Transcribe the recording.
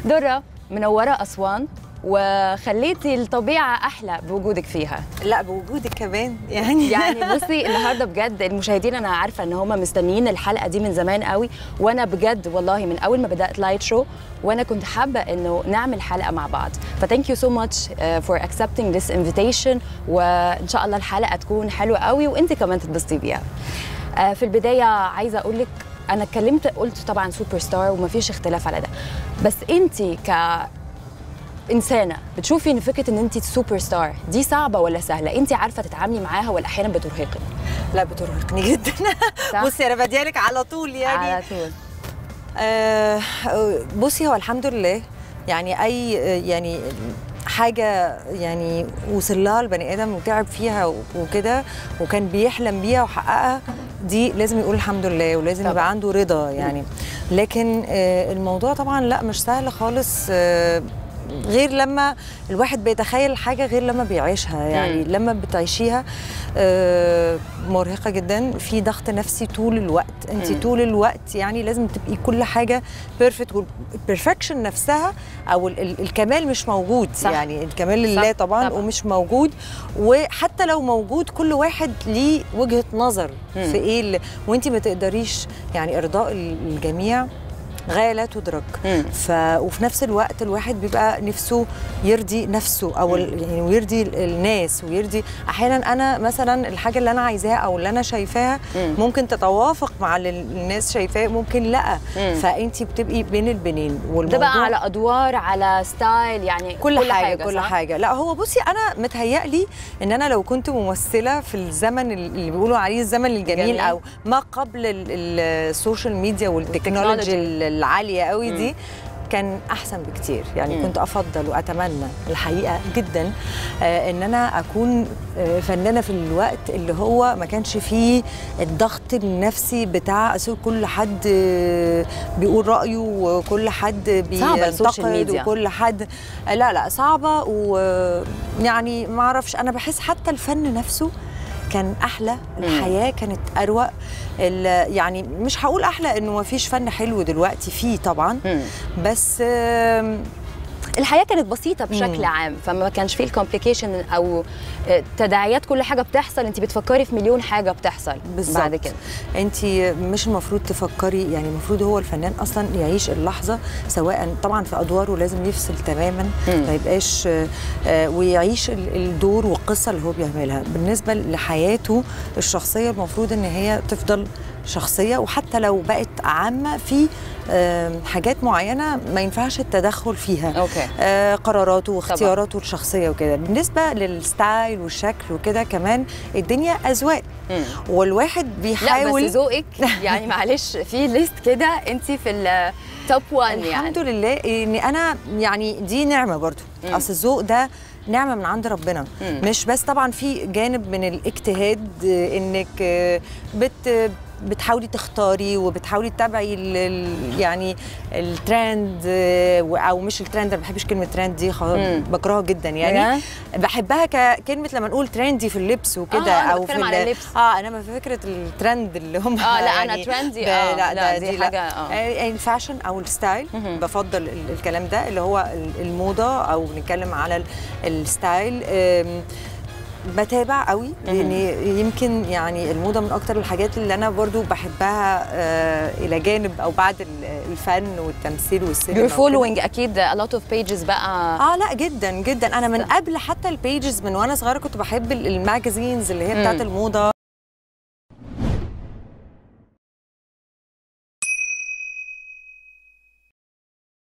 درة منورة أسوان وخليتي الطبيعة أحلى بوجودك فيها لا بوجودك كمان يعني يعني بصي النهارده بجد المشاهدين انا عارفه ان هم مستنيين الحلقه دي من زمان قوي وانا بجد والله من اول ما بدات لايت شو وانا كنت حابه انه نعمل حلقه مع بعض فثانك يو سو ماتش فور accepting this invitation وان شاء الله الحلقه تكون حلوه قوي وانت كمان تتبسطي بيها آه، في البدايه عايزه اقول لك انا اتكلمت قلت طبعا سوبر ستار ومفيش اختلاف على ده بس انت ك انسانه بتشوفي ان فكره ان انت سوبر ستار دي صعبه ولا سهله انت عارفه تتعاملي معاها ولا احيانا بترهقك لا بترهقني جدا صح؟ بصي انا بديالك على طول يعني على طول آه بصي هو الحمد لله يعني اي يعني حاجة يعني وصل لها البني آدم وتعب فيها وكده وكان بيحلم بيها وحققها دي لازم يقول الحمد لله ولازم طبعاً. يبقى عنده رضا يعني لكن آه الموضوع طبعا لا مش سهل خالص آه غير لما الواحد بيتخيل حاجة غير لما بيعيشها يعني مم. لما بتعيشيها آه، مرهقة جدا في ضغط نفسي طول الوقت انت مم. طول الوقت يعني لازم تبقي كل حاجة بيرفكت والبرفكشن نفسها او ال- ال- الكمال مش موجود صح. يعني الكمال لله صح، طبعا, طبعاً. ومش موجود وحتى لو موجود كل واحد ليه وجهة نظر مم. في ايه اللي وانت ما تقدريش يعني ارضاء ال- الجميع غايه لا تدرك مم. ف... وفي نفس الوقت الواحد بيبقى نفسه يرضي نفسه او ال... يعني ويرضي ال- الناس ويرضي احيانا انا مثلا الحاجه اللي انا عايزاها او اللي انا شايفاها مم. ممكن تتوافق مع اللي الناس شايفاه ممكن لا مم. فانت بتبقي بين البنين ده والموضوع بقى على ادوار على ستايل يعني كل, كل حاجه, كل صح؟ حاجه لا هو بصي انا متهيألي ان انا لو كنت ممثله في الزمن اللي بيقولوا عليه الزمن الجميل جميل. او ما قبل ال- ال- السوشيال ميديا والتكنولوجي. والتكنولوجي العاليه قوي مم. دي كان احسن بكتير يعني مم. كنت افضل واتمنى الحقيقه جدا آه ان انا اكون آه فنانه في الوقت اللي هو ما كانش فيه الضغط النفسي بتاع أصل كل حد آه بيقول رايه وكل حد صعبة السوشيال بينتقد ميديا. وكل حد لا لا صعبه ويعني ما اعرفش انا بحس حتى الفن نفسه كان احلى الحياه كانت اروق ال- يعني مش هقول احلى انه ما فيش فن حلو دلوقتي فيه طبعا مم. بس آم، الحياه كانت بسيطه بشكل مم. عام فما كانش فيه الكومبليكيشن او آه، تداعيات كل حاجه بتحصل انت بتفكري في مليون حاجه بتحصل بالظبط بعد كده انت مش المفروض تفكري يعني المفروض هو الفنان اصلا يعيش اللحظه سواء طبعا في ادواره لازم يفصل تماما مم. ما يبقاش آه، آه، ويعيش ال- الدور والقصه اللي هو بيعملها بالنسبه لحياته الشخصيه المفروض ان هي تفضل شخصيه وحتى لو بقت عامه في آم، حاجات معينه ما ينفعش التدخل فيها اوكي آه، قراراته واختياراته الشخصيه وكده بالنسبه للستايل والشكل وكده كمان الدنيا اذواق مم. والواحد لا بيحاول بس ذوقك يعني معلش في ليست كده انت في التوب 1 يعني الحمد لله ان انا يعني دي نعمه برضو مم. اصل الذوق ده نعمه من عند ربنا مم. مش بس طبعا في جانب من الاجتهاد آه، انك آه، بت بتحاولي تختاري وبتحاولي تتابعي ال- ال- يعني الترند آه، او مش الترند انا ما بحبش كلمه ترند دي خ- مم. بكرهها جدا يعني بحبها ككلمه لما نقول ترندي في اللبس وكده آه، أنا او بتكلم في على ال- اللبس. اه انا في فكره الترند اللي هم اه لا انا يعني ترندي ده- اه لا, لا ده دي حاجه اه آه، الفاشن او الستايل مهم. بفضل ال- الكلام ده اللي هو ال- الموضه او بنتكلم على ال- الستايل آم، بتابع قوي لان يمكن يعني الموضه من اكتر الحاجات اللي انا برضو بحبها آه، الى جانب او بعد ال- الفن والتمثيل والسينما You're وكده. following اكيد a lot of pages بقى اه لا جدا جدا انا من قبل حتى البيجز من وانا صغيره كنت بحب ال- الماجازينز اللي هي بتاعت مم. الموضه